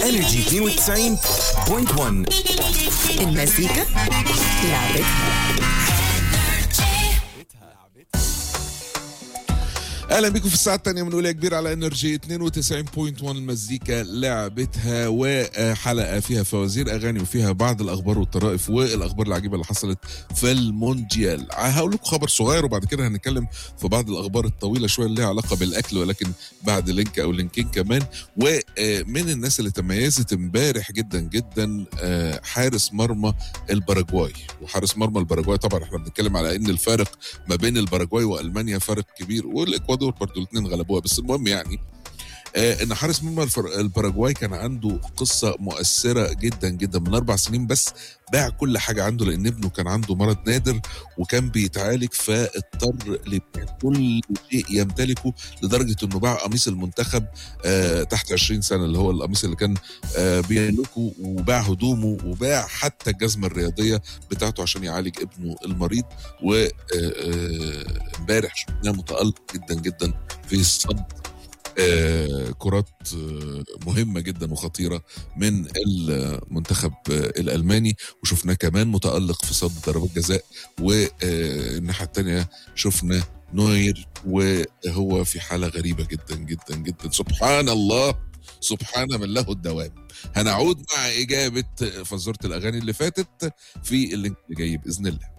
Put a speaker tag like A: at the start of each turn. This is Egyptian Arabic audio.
A: انرجي 92.1
B: المزيكا لعبتها
C: اهلا بيكم في الساعه الثانيه من اولى كبير على انرجي 92.1 المزيكا لعبتها وحلقه فيها فوازير اغاني وفيها بعض الاخبار والطرائف والاخبار العجيبه اللي حصلت في المونديال هقول لكم خبر صغير وبعد كده هنتكلم في بعض الاخبار الطويله شويه اللي ليها علاقه بالاكل ولكن بعد لينك او لينكين كمان ومن الناس اللي تميزت امبارح جدا جدا حارس مرمى الباراجواي وحارس مرمى الباراجواي طبعا احنا بنتكلم على ان الفارق ما بين الباراجواي والمانيا فارق كبير والاكوادور برضو الاثنين غلبوها بس المهم يعني آه ان حارس مرمى الفر- الباراجواي كان عنده قصه مؤثره جدا جدا من اربع سنين بس باع كل حاجه عنده لان ابنه كان عنده مرض نادر وكان بيتعالج فاضطر لبيع كل شيء يمتلكه لدرجه انه باع قميص المنتخب آه تحت 20 سنه اللي هو القميص اللي كان آه بيملكه وباع هدومه وباع حتى الجزمه الرياضيه بتاعته عشان يعالج ابنه المريض وامبارح شفناه متالق جدا جدا في صد آه، كرات آه، مهمة جدا وخطيرة من المنتخب آه، الألماني وشفناه كمان متألق في صد ضربات جزاء والناحية التانية شفنا نوير وهو في حالة غريبة جدا جدا جدا سبحان الله سبحان من له الدوام هنعود مع إجابة فزورة الأغاني اللي فاتت في اللينك اللي جاي بإذن الله